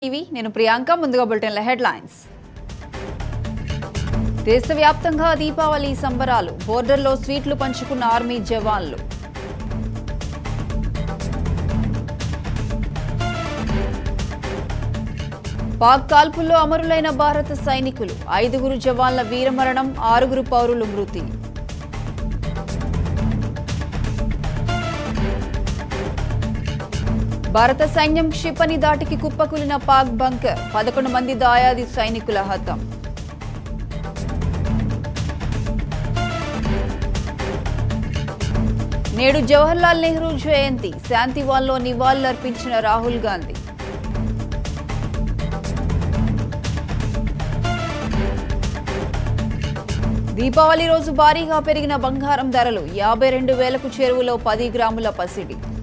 ఇవి నేను ప్రియాంక ముందుగా బులెటిన్ల హెడ్లైన్స్ దేశవ్యాప్తంగా దీపావళి సంబరాలు బోర్డర్లో స్వీట్లు పంచుకున్న ఆర్మీ జవాన్లు పాక్ కాల్పుల్లో అమరులైన భారత సైనికులు ఐదుగురు జవాన్ల వీరమరణం ఆరుగురు పౌరులు మృతి భారత సైన్యం క్షిపణి దాటికి కుప్పకూలిన పాక్ బంకర్ పదకొండు మంది దాయాది సైనికుల హతం నేడు జవహర్లాల్ నెహ్రూ జయంతి శాంతివాన్లో నివాళులర్పించిన రాహుల్ గాంధీ దీపావళి రోజు భారీగా పెరిగిన బంగారం ధరలు యాభై రెండు వేలకు చేరువలో పది గ్రాముల పసిడి